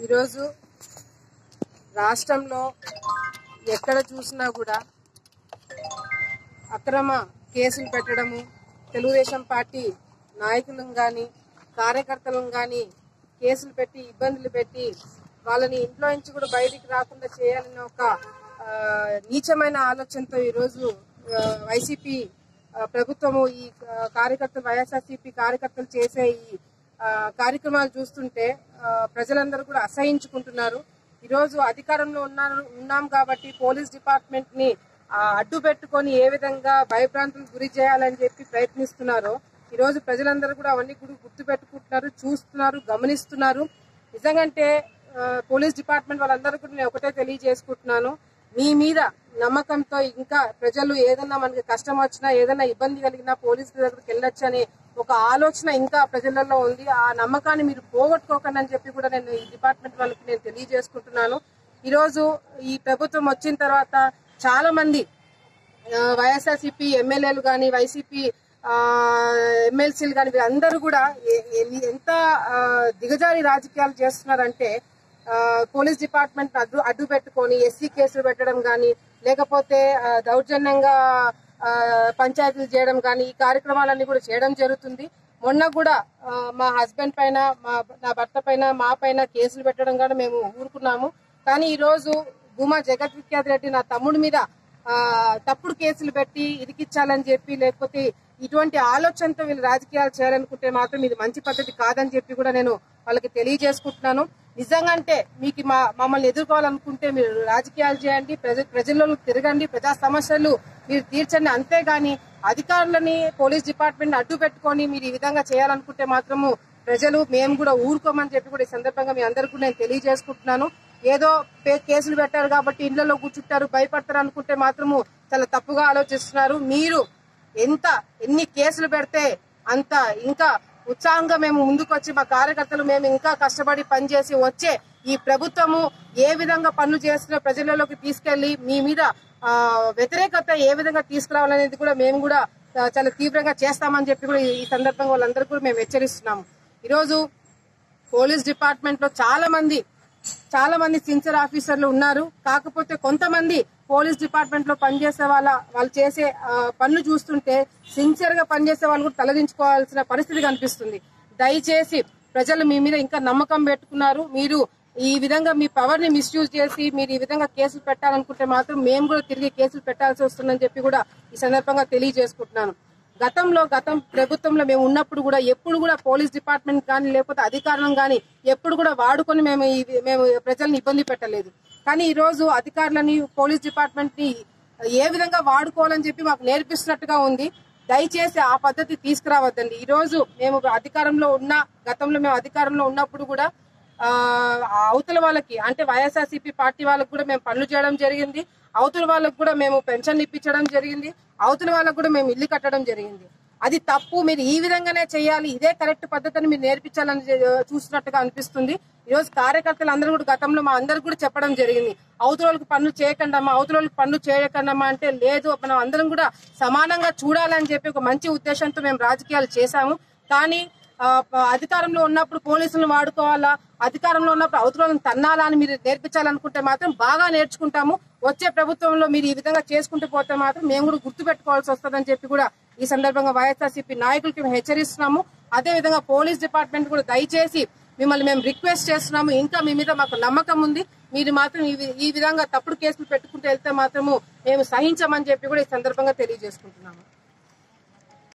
ఈరోజు రాష్ట్రంలో ఎక్కడ చూసినా కూడా అక్రమ కేసులు పెట్టడము తెలుగుదేశం పార్టీ నాయకులను కానీ కార్యకర్తలను కానీ కేసులు పెట్టి ఇబ్బందులు పెట్టి వాళ్ళని ఇంట్లో నుంచి కూడా బయటికి రాకుండా చేయాలన్న ఒక ఆ, నీచమైన ఆలోచనతో ఈరోజు ఆ, వైసీపీ ఆ, ప్రభుత్వము ఈ ఆ, కార్యకర్తలు వైఎస్ఆర్సీపీ కార్యకర్తలు చేసే ఈ ఆ, కార్యక్రమాలు చూస్తుంటే ఆ, ప్రజలందరూ కూడా అసహించుకుంటున్నారు ఈరోజు అధికారంలో ఉన్నారు ఉన్నాం కాబట్టి పోలీస్ డిపార్ట్మెంట్ ని ఆ, అడ్డు పెట్టుకొని ఏ విధంగా భయభ్రాంతులకు గురి చేయాలని చెప్పి ప్రయత్నిస్తున్నారో ఈ రోజు ప్రజలందరూ కూడా అవన్నీ కూడా గుర్తు పెట్టుకుంటున్నారు చూస్తున్నారు గమనిస్తున్నారు నిజంగంటే ఆ, పోలీస్ డిపార్ట్మెంట్ వాళ్ళందరూ కూడా నేను ఒకటే తెలియజేసుకుంటున్నాను మీ మీద నమ్మకంతో ఇంకా ప్రజలు ఏదన్నా మనకి కష్టం వచ్చినా ఏదైనా ఇబ్బంది కలిగినా పోలీసుల దగ్గరికి వెళ్ళొచ్చు అనే ఒక ఆలోచన ఇంకా ప్రజలలో ఉంది ఆ నమ్మకాన్ని మీరు పోగొట్టుకోకండి అని చెప్పి కూడా నేను ఈ డిపార్ట్మెంట్ వాళ్ళకి నేను తెలియజేసుకుంటున్నాను ఈ రోజు ఈ ప్రభుత్వం వచ్చిన తర్వాత చాలా మంది వైఎస్ఆర్సీపీ ఎమ్మెల్యేలు కానీ వైసీపీ ఎమ్మెల్సీలు కానీ వీళ్ళందరూ కూడా ఎ- ఎ- ఎంత ఆ, దిగజారి రాజకీయాలు చేస్తున్నారంటే ఆ, పోలీస్ డిపార్ట్మెంట్ అడ్డు అడ్డు పెట్టుకొని ఎస్సీ కేసులు పెట్టడం కానీ లేకపోతే ఆ, దౌర్జన్యంగా ఆ, పంచాయతీలు చేయడం కానీ ఈ కార్యక్రమాలన్నీ కూడా చేయడం జరుగుతుంది మొన్న కూడా ఆ, మా హస్బెండ్ పైన మా నా భర్త పైన మా పైన కేసులు పెట్టడం కూడా మేము ఊరుకున్నాము కానీ ఈ రోజు భూమా జగత్ విఖ్యాత్ రెడ్డి నా తమ్ముడి మీద ఆ, తప్పుడు కేసులు పెట్టి ఇరికిచ్చాలని చెప్పి లేకపోతే ఇటువంటి ఆలోచనతో వీళ్ళు రాజకీయాలు చేయాలనుకుంటే మాత్రం ఇది మంచి పద్ధతి కాదని చెప్పి కూడా నేను వాళ్ళకి తెలియజేసుకుంటున్నాను నిజంగాంటే మీకు మా మమ్మల్ని ఎదుర్కోవాలనుకుంటే మీరు రాజకీయాలు చేయండి ప్రజ ప్రజల్లో తిరగండి ప్రజా సమస్యలు మీరు తీర్చండి అంతేగాని అధికారులని పోలీస్ డిపార్ట్మెంట్ అడ్డు పెట్టుకొని మీరు ఈ విధంగా చేయాలనుకుంటే మాత్రము ప్రజలు మేము కూడా ఊరుకోమని చెప్పి కూడా ఈ సందర్భంగా మీ అందరికీ కూడా నేను తెలియజేసుకుంటున్నాను ఏదో పే- కేసులు పెట్టారు కాబట్టి ఇళ్లలో కూర్చుంటారు భయపడతారు అనుకుంటే మాత్రము చాలా తప్పుగా ఆలోచిస్తున్నారు మీరు ఎంత ఎన్ని కేసులు పెడితే అంత ఇంకా ఉత్సాహంగా మేము ముందుకు వచ్చి మా కార్యకర్తలు మేము ఇంకా కష్టపడి పనిచేసి వచ్చే ఈ ప్రభుత్వము ఏ విధంగా పనులు చేస్తున్న ప్రజలలోకి తీసుకెళ్లి మీ మీద ఆ, వ్యతిరేకత ఏ విధంగా తీసుకురావాలనేది కూడా మేము కూడా ఆ, చాలా తీవ్రంగా చేస్తామని చెప్పి కూడా ఈ- ఈ సందర్భంగా వాళ్ళందరూ కూడా మేము హెచ్చరిస్తున్నాము ఈరోజు పోలీస్ డిపార్ట్మెంట్ లో చాలా మంది చాలా మంది సిన్సియర్ ఆఫీసర్లు ఉన్నారు కాకపోతే కొంతమంది పోలీస్ డిపార్ట్మెంట్ లో పనిచేసే వాళ్ళ వాళ్ళు చేసే ఆ, పనులు చూస్తుంటే సిన్సియర్ గా పనిచేసే వాళ్ళు కూడా తలదించుకోవాల్సిన పరిస్థితి కనిపిస్తుంది దయచేసి ప్రజలు మీ మీద ఇంకా నమ్మకం పెట్టుకున్నారు మీరు ఈ విధంగా మీ పవర్ ని మిస్యూజ్ చేసి మీరు ఈ విధంగా కేసులు పెట్టాలనుకుంటే మాత్రం మేము కూడా తిరిగి కేసులు పెట్టాల్సి వస్తుందని చెప్పి కూడా ఈ సందర్భంగా తెలియజేసుకుంటున్నాను గతంలో గతం ప్రభుత్వంలో మేము ఉన్నప్పుడు కూడా ఎప్పుడు కూడా పోలీస్ డిపార్ట్మెంట్ కానీ లేకపోతే అధికారులను కానీ ఎప్పుడు కూడా వాడుకొని మేము ఈ- మేము ప్రజల్ని ఇబ్బంది పెట్టలేదు కానీ ఈ రోజు అధికారులని పోలీస్ డిపార్ట్మెంట్ ని ఏ విధంగా వాడుకోవాలని చెప్పి మాకు నేర్పిస్తున్నట్టుగా ఉంది దయచేసి ఆ పద్ధతి తీసుకురావద్దండి ఈ రోజు మేము అధికారంలో ఉన్న గతంలో మేము అధికారంలో ఉన్నప్పుడు కూడా ఆ, అవతల వాళ్ళకి అంటే వైఎస్ఆర్సీపీ పార్టీ వాళ్ళకి కూడా మేము పనులు చేయడం జరిగింది అవతల వాళ్ళకి కూడా మేము పెన్షన్ ఇప్పించడం జరిగింది అవతల వాళ్ళకి కూడా మేము ఇల్లు కట్టడం జరిగింది అది తప్పు మీరు ఈ విధంగానే చేయాలి ఇదే కరెక్ట్ పద్ధతిని మీరు నేర్పించాలని చె- చూస్తున్నట్టుగా అనిపిస్తుంది ఈ రోజు కార్యకర్తలు అందరూ కూడా గతంలో మా అందరికి కూడా చెప్పడం జరిగింది అవతల వాళ్ళకి పనులు చేయకండమ్మా అవతల వాళ్ళకి పనులు చేయకండమ్మా అంటే లేదు మనం అందరం కూడా సమానంగా చూడాలని చెప్పి ఒక మంచి ఉద్దేశంతో మేము రాజకీయాలు చేశాము కానీ ఆ, ప- అధికారంలో ఉన్నప్పుడు పోలీసులను వాడుకోవాలా అధికారంలో ఉన్నప్పుడు అవతలను తన్నాలా అని మీరు నేర్పించాలనుకుంటే మాత్రం బాగా నేర్చుకుంటాము వచ్చే ప్రభుత్వంలో మీరు ఈ విధంగా చేసుకుంటూ పోతే మాత్రం మేము కూడా గుర్తు పెట్టుకోవాల్సి వస్తుందని చెప్పి కూడా ఈ సందర్భంగా వైఎస్ఆర్సీపీ నాయకులకి మేము హెచ్చరిస్తున్నాము అదే విధంగా పోలీస్ డిపార్ట్మెంట్ కూడా దయచేసి మిమ్మల్ని మేము రిక్వెస్ట్ చేస్తున్నాము ఇంకా మీ మీద మాకు నమ్మకం ఉంది మీరు మాత్రం ఈ వి- ఈ విధంగా తప్పుడు కేసులు పెట్టుకుంటూ వెళ్తే మాత్రము మేము సహించమని చెప్పి కూడా ఈ సందర్భంగా తెలియజేసుకుంటున్నాము